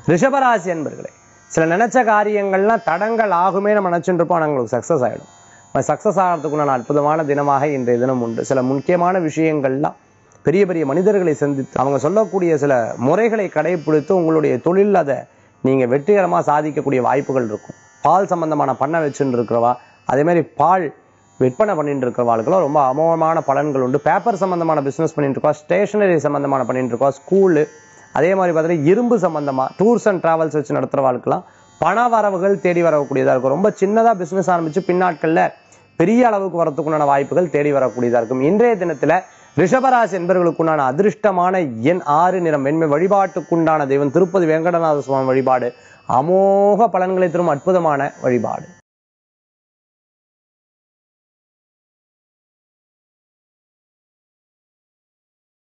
ரிஷபராசி என்பர்களே சில நினைச்ச காரியங்கள்லாம் தடங்கள் ஆகுமே நம்ம நினைச்சுட்டு இருப்போம் ஆனால் உங்களுக்கு சக்ஸஸ் ஆகிடும் சக்ஸஸ் ஆகிறதுக்குண்டான அற்புதமான தினமாக இன்றைய தினம் உண்டு சில முக்கியமான விஷயங்கள்லாம் பெரிய பெரிய மனிதர்களை சந்தித்து அவங்க சொல்லக்கூடிய சில முறைகளை கடைபிடித்து உங்களுடைய தொழில் அதை நீங்கள் வெற்றிகரமாக சாதிக்கக்கூடிய வாய்ப்புகள் இருக்கும் பால் சம்பந்தமான பண்ணை வச்சுட்டு இருக்கிறவா அதே மாதிரி பால் விற்பனை பண்ணிட்டு இருக்கிறவாளுக்கெல்லாம் ரொம்ப அமோகமான பலன்கள் உண்டு பேப்பர் சம்பந்தமான பிஸ்னஸ் பண்ணிட்டு இருக்கோம் ஸ்டேஷனரி சம்பந்தமான பண்ணிட்டு இருக்கோம் ஸ்கூலு அதே மாதிரி பார்த்தீங்கன்னா இரும்பு சம்பந்தமா டூர்ஸ் அண்ட் டிராவல்ஸ் வச்சு நடத்துறவாளுக்கெல்லாம் பண வரவுகள் தேடி வரக்கூடியதா இருக்கும் ரொம்ப சின்னதா பிசினஸ் ஆரம்பிச்சு பின்னாட்கள்ல பெரிய அளவுக்கு வரத்துக்குண்டான வாய்ப்புகள் தேடி வரக்கூடியதா இருக்கும் இன்றைய தினத்துல ரிஷபராசி என்பவர்களுக்குண்டான அதிர்ஷ்டமான எண் ஆறு நிறம் வெண்மை வழிபாட்டுக்குண்டான தெய்வம் திருப்பதி வெங்கடநாத சுவாமி வழிபாடு அமோக பலன்களை தரும் அற்புதமான வழிபாடு